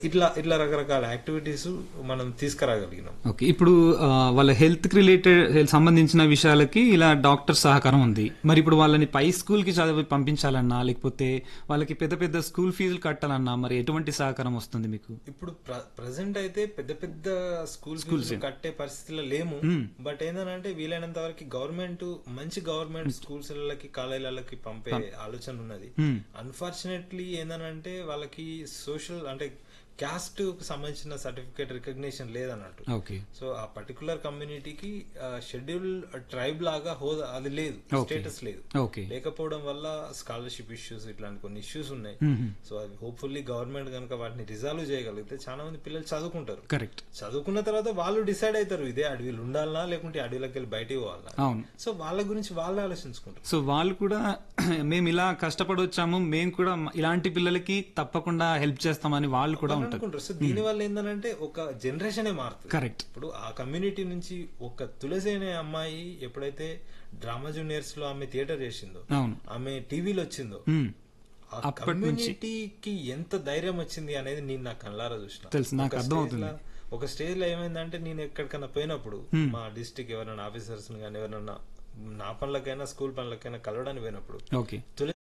ఇట్లా ఇట్లా రకరకాల యాక్టివిటీస్ మనం తీసుకురాగలిగినాం ఓకే ఇప్పుడు ఆ, వాళ్ళ హెల్త్ కి రిలేటెడ్ సంబంధించిన విషయాలకి ఇలా డాక్టర్ సహకారం ఉంది మరి ఇప్పుడు వాళ్ళని పై స్కూల్ కి చదివి పంపించాలన్నా లేకపోతే వాళ్ళకి పెద్ద పెద్ద స్కూల్ ఫీజులు కట్టాలన్నా మరి ఎటువంటి సహకారం వస్తుంది మీకు ఇప్పుడు ప్రజెంట్ అయితే పెద్ద పెద్ద స్కూల్స్ కట్టే పరిస్థితిలో లేము బట్ ఏంటంటే వీలైనంత వరకు గవర్నమెంట్ మంచి గవర్నమెంట్ స్కూల్స్ కాలేజీలకి పంపే ఆలోచన ఉన్నది అన్ఫార్చునేట్లీ ఏంటంటే వాళ్ళకి సోషల్ అంటే క్యాస్ట్ కు సంబంధించిన సర్టిఫికేట్ రికగ్నిషన్ లేదన్నట్టు ఓకే సో ఆ పర్టికులర్ కమ్యూనిటీకి షెడ్యూల్ ట్రైబ్ లాగా హోదా అది లేదు స్టేటస్ లేదు ఓకే లేకపోవడం వల్ల స్కాలర్షిప్ ఇష్యూస్ ఇట్లాంటి కొన్ని ఇష్యూస్ ఉన్నాయి సో అది హోప్ఫుల్లీ గవర్నమెంట్ కనుక వాటిని రిజాల్వ్ చేయగలిగితే చాలా మంది పిల్లలు చదువుకుంటారు కరెక్ట్ చదువుకున్న తర్వాత వాళ్ళు డిసైడ్ అవుతారు ఇదే అడవిలు ఉండాలనా లేకుంటే అడవిలోకి వెళ్ళి బయటికి పోవాలా అవును సో వాళ్ళ గురించి వాళ్ళే ఆలోచించుకుంటారు సో వాళ్ళు కూడా మేము ఇలా కష్టపడి వచ్చాము మేము కూడా ఇలాంటి పిల్లలకి తప్పకుండా హెల్ప్ చేస్తామని వాళ్ళు కూడా ఉంటారు అనుకుంటారు సో దీని వల్ల ఏంటంటే ఒక జనరేషనే మారుతుంది కరెక్ట్ ఇప్పుడు ఆ కమ్యూనిటీ నుంచి ఒక తులసి అనే అమ్మాయి ఎప్పుడైతే డ్రామా జూనియర్స్ లో ఆమె థియేటర్ చేసిందో అవును ఆమె టీవీలో వచ్చిందో మ్మ్. ఆ కమ్యూనిటీకి ఎంత ధైర్యం వచ్చింది అనేది నేను నా కళ్ళారా చూసిన తెలుసు, నాకు ఒక అర్థమవుతుంది. stage లా- ఒక స్టేజ్ లో ఏమైందంటే నేను ఎక్కడికైనా పోయినప్పుడు మా డిస్టిక్ ఎవరైనా ఆఫీసర్స్ కానీ ఎవరైనా నా పనులకైనా స్కూల్ పనులకైనా కలవడానికి పోయినప్పుడు ఓకే తులసి